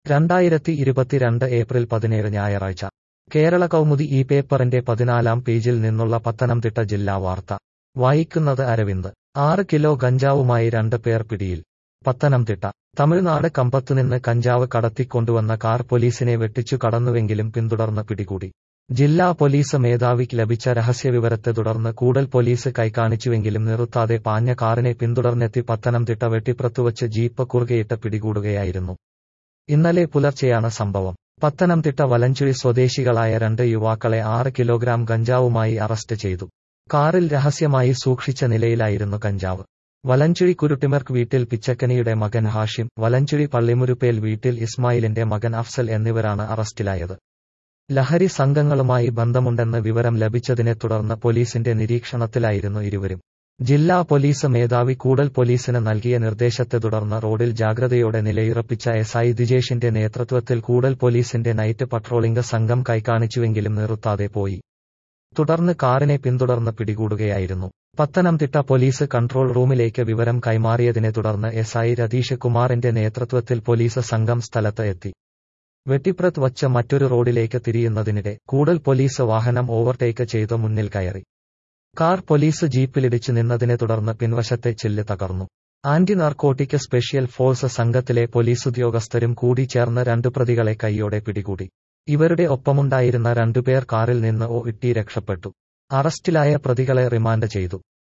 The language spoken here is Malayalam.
രണ്ടായിരത്തി ഇരുപത്തിരണ്ട് ഏപ്രിൽ പതിനേഴ് ഞായറാഴ്ച കേരള കൗമുദി ഈ പേപ്പറിന്റെ പതിനാലാം പേജിൽ നിന്നുള്ള പത്തനംതിട്ട ജില്ലാ വാർത്ത വായിക്കുന്നത് അരവിന്ദ് ആറ് കിലോ ഗഞ്ചാവുമായി രണ്ട് പേർ പിടിയിൽ പത്തനംതിട്ട തമിഴ്നാട് കമ്പത്തുനിന്ന് കഞ്ചാവ് കടത്തിക്കൊണ്ടുവന്ന കാർ പോലീസിനെ വെട്ടിച്ചു കടന്നുവെങ്കിലും പിന്തുടർന്ന് പിടികൂടി ജില്ലാ പോലീസ് മേധാവിക്ക് ലഭിച്ച രഹസ്യവിവരത്തെ തുടർന്ന് കൂടൽ പോലീസ് കൈകാണിച്ചുവെങ്കിലും നിർത്താതെ പാഞ്ഞ കാറിനെ പിന്തുടർന്നെത്തി പത്തനംതിട്ട വെട്ടിപ്പുറത്തുവച്ച് ജീപ്പ് കുറുകെയിട്ട് പിടികൂടുകയായിരുന്നു ഇന്നലെ പുലർച്ചെയാണ് സംഭവം പത്തനംതിട്ട വലഞ്ചുഴി സ്വദേശികളായ രണ്ട് യുവാക്കളെ ആറ് കിലോഗ്രാം ഗഞ്ചാവുമായി അറസ്റ്റ് ചെയ്തു കാറിൽ രഹസ്യമായി സൂക്ഷിച്ച നിലയിലായിരുന്നു കഞ്ചാവ് വലഞ്ചുഴി കുരുട്ടിമർക്ക് വീട്ടിൽ പിച്ചക്കനിയുടെ മകൻ ഹാഷിം വലഞ്ചുഴി പള്ളിമുരുപ്പേൽ വീട്ടിൽ ഇസ്മായിലിന്റെ മകൻ അഫ്സൽ എന്നിവരാണ് അറസ്റ്റിലായത് ലഹരി സംഘങ്ങളുമായി ബന്ധമുണ്ടെന്ന് വിവരം ലഭിച്ചതിനെ തുടർന്ന് പോലീസിന്റെ നിരീക്ഷണത്തിലായിരുന്നു ഇരുവരും ജില്ലാ പോലീസ് മേധാവി കൂടൽ പോലീസിന് നൽകിയ നിർദ്ദേശത്തെ തുടർന്ന് റോഡിൽ ജാഗ്രതയോടെ നിലയുറപ്പിച്ച എസ് ഐ ദിജേഷിന്റെ നേതൃത്വത്തിൽ കൂടൽ പോലീസിന്റെ നൈറ്റ് പട്രോളിംഗ് സംഘം കൈകാണിച്ചുവെങ്കിലും നിർത്താതെ പോയി തുടർന്ന് കാറിനെ പിന്തുടർന്ന് പിടികൂടുകയായിരുന്നു പത്തനംതിട്ട പോലീസ് കൺട്രോൾ റൂമിലേക്ക് വിവരം കൈമാറിയതിനെ തുടർന്ന് എസ് ഐ രതീഷ് കുമാറിന്റെ നേതൃത്വത്തിൽ പോലീസ് സംഘം സ്ഥലത്ത് എത്തി വെട്ടിപ്രത്ത് വച്ച് മറ്റൊരു റോഡിലേക്ക് തിരിയുന്നതിനിടെ കൂടൽ പോലീസ് വാഹനം ഓവർടേക്ക് ചെയ്ത് മുന്നിൽ കയറി കാർ പോലീസ് ജീപ്പിലിടിച്ചു നിന്നതിനെ തുടർന്ന് പിൻവശത്തെ ചില്ല് തകർന്നു ആന്റി നാർക്കോട്ടിക് സ്പെഷ്യൽ ഫോഴ്സ് സംഘത്തിലെ പോലീസ് ഉദ്യോഗസ്ഥരും കൂടി ചേർന്ന് രണ്ടു പ്രതികളെ കൈയോടെ പിടികൂടി ഇവരുടെ ഒപ്പമുണ്ടായിരുന്ന രണ്ടുപേർ കാറിൽ നിന്ന് ഓ ഇട്ടി രക്ഷപ്പെട്ടു അറസ്റ്റിലായ പ്രതികളെ റിമാൻഡ് ചെയ്തു